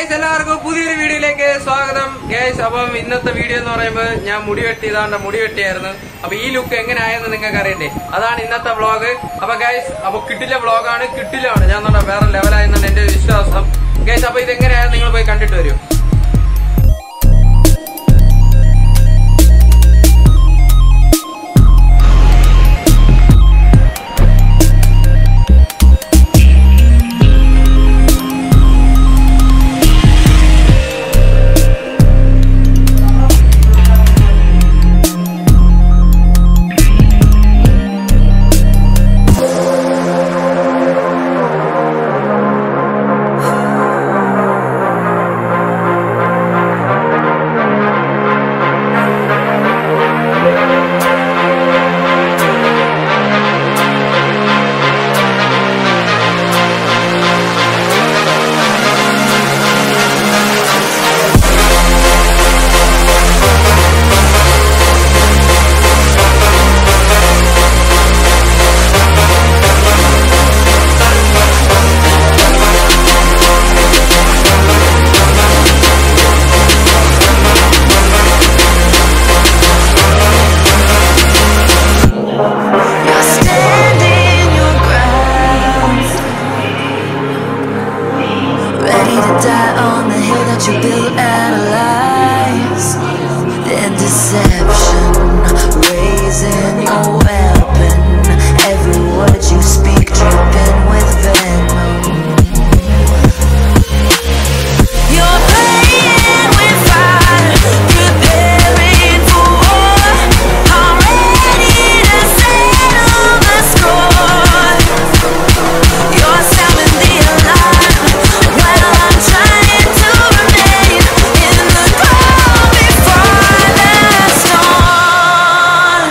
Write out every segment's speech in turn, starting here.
Guys എല്ലാവർക്കും പുതിയൊരു വീഡിയോയിലേക്ക് സ്വാഗതം ഗൈസ് അപ്പം ഇന്നത്തെ വീഡിയോ എന്ന് പറയുമ്പോൾ ഞാൻ മുടി വെട്ടിയതാണ്ട് മുടി വെട്ടിയായിരുന്നു അപ്പൊ ഈ ലുക്ക് എങ്ങനെയായെന്ന് നിങ്ങൾക്ക് അറിയണ്ടേ അതാണ് ഇന്നത്തെ വ്ളോഗ് അപ്പൊ ഗൈസ് അപ്പൊ കിട്ടില്ല വ്ളോഗാണ് കിട്ടില്ലാണ് ഞാൻ പറഞ്ഞ വേറെ ലെവലായെന്നാണ് എന്റെ വിശ്വാസം ഗൈസ് അപ്പൊ ഇതെങ്ങനെയായെന്ന് നിങ്ങൾ പോയി കണ്ടിട്ട് വരൂ You're standing your ground, ready to die on the hill that you built out of lies. Then deception, raising a weapon. Every word you speak dripping with venom. You're playing with fire, preparing for war. I'm ready to settle the score. You're sounding the alarm while I'm trying to remain in the calm before the storm.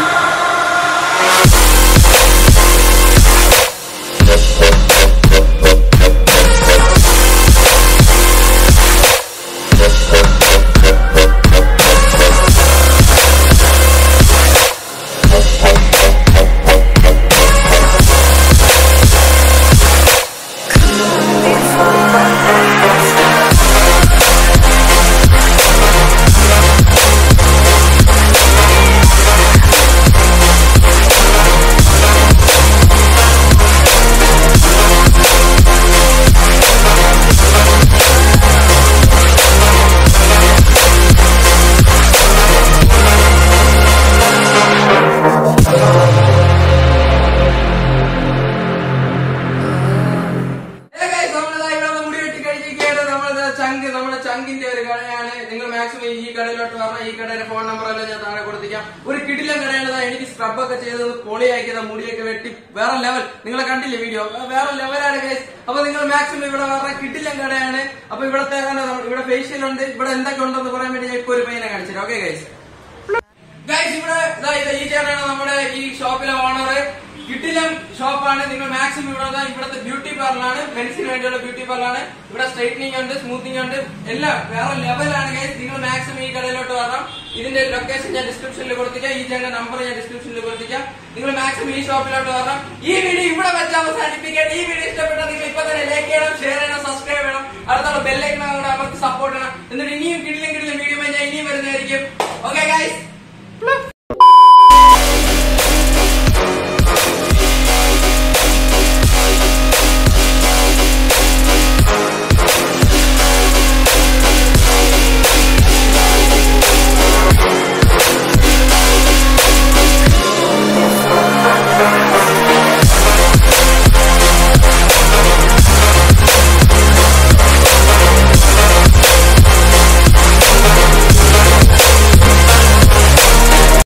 Hey guys, നമ്മളിതാ ഇവിടെ വന്ന് മുടി വെട്ടി കഴിഞ്ഞിരിക്കുകയാണ്. നമ്മളിതാ ചങ്ക് നമ്മുടെ ചങ്കിന്റെ ഒരു കടയാണ് നിങ്ങൾ മാക്സിമം ഈ കടയിലോട്ട് വരണം ഈ കടയുടെ ഫോൺ നമ്പർ എല്ലാം ഞാൻ താഴെ കൊടുത്തിരിക്കാം ഒരു കിടിലൻ കടയാണ് ദാ എനിക്ക് സ്ക്രബ് ഒക്കെ ചെയ്തത് പൊളിയാക്കിയത് മുടിയൊക്കെ വെട്ടി വേറെ ലെവൽ നിങ്ങളെ കണ്ടില്ലേ വീഡിയോ വേറെ ലെവലാണ് ഗൈസ് അപ്പൊ നിങ്ങൾ മാക്സിമം ഇവിടെ വരണ കിടിലൻ കടയാണ് അപ്പൊ ഇവിടത്തെ തന്നെ നമ്മ- ഇവിടെ ഫേഷ്യൽ ഉണ്ട് ഇവിടെ എന്തൊക്കെ ഉണ്ടെന്ന് പറയാൻ വേണ്ടി ഞാൻ ഇപ്പൊ ഒരു പയ്യനെ കാണിച്ചു ഓക്കെ ഗൈസ് ഗൈസ് ഇവിടെ ഇതാ ഇത് ഈ ചേട്ടനാണ് നമ്മുടെ ഈ ഷോപ്പിലെ ഓണർ കിട്ടിലം ഷോപ്പാണ് നിങ്ങൾ മാക്സിമം ഇവിടെ വന്നാൽ ഇവിടുത്തെ ബ്യൂട്ടി പാർലറാണ് മെൻസിന് വേണ്ടിയുള്ള ബ്യൂട്ടി പാർലറാണ് ഇവിടെ സ്ട്രൈറ്റനിങ് ഉണ്ട് സ്മൂത്തിങ് ഉണ്ട് എല്ലാം വേറെ ലെവലാണ് ഗൈസ് നിങ്ങൾ മാക്സിമം ഈ കടയിലോട്ട് വരണം ഇതിന്റെ ലൊക്കേഷൻ ഞാൻ ഡിസ്ക്രിപ്ഷനിൽ കൊടുത്തിക്കാം ഈ ചേട്ടന്റെ നമ്പർ ഞാൻ ഡിസ്ക്രിപ്ഷനിൽ കൊടുത്തിക്കാം നിങ്ങൾ മാക്സിമം ഈ ഷോപ്പിലോട്ട് വരണം ഈ വീഡിയോ ഇവിടെ വെച്ച് അവസാനിപ്പിക്കാൻ ഈ വീഡിയോ ഇഷ്ടപ്പെട്ടാൽ നിങ്ങൾ ഇപ്പൊ തന്നെ ലൈക്ക് ചെയ്യണം ഷെയർ ചെയ്യണം സബ്സ്ക്രൈബ് ചെയ്യണം അടുത്തുള്ള ബെല്ലൈക്കൺ അവർക്ക് സപ്പോർട്ട് ചെയ്യണം എന്നിട്ട് ഇനിയും കിടിലും കിടിലും വീഡിയോ ഞാൻ ഇനിയും വരുന്നതായിരിക്കും ഓക്കെ ഗൈസ്